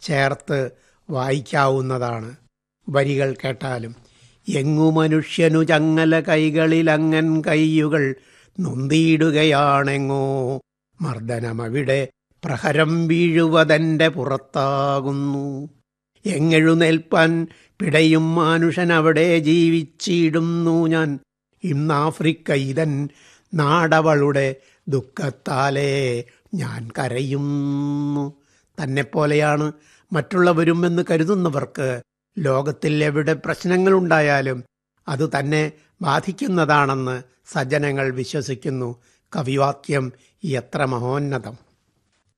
ചേർത്ത് വായിക്കാവുന്നതാണ് വരികൾ കേട്ടാലും എങ്ങു മനുഷ്യനു ചങ്ങല കൈകളിൽ അങ്ങൻ കൈയുകൾ നൊന്തിയിടുകയാണെങ്ങോ മർദ്ദനമവിടെ പ്രഹരം വീഴുവതെന്റെ പുറത്താകുന്നു എങ്ങെഴുന്നേൽപ്പാൻ പിടയും മാനുഷൻ അവിടെ ജീവിച്ചിടുന്നു ഞാൻ ഇന്നാഫ്രിക്ക ഇതൻ നാടവളുടെ ദുഃഖത്താലേ ഞാൻ കരയുന്നു തന്നെപ്പോലെയാണ് മറ്റുള്ളവരും എന്ന് കരുതുന്നവർക്ക് ലോകത്തിൽ എവിടെ പ്രശ്നങ്ങളുണ്ടായാലും അത് തന്നെ ബാധിക്കുന്നതാണെന്ന് സജ്ജനങ്ങൾ വിശ്വസിക്കുന്നു കവിവാക്യം എത്ര മഹോന്നതം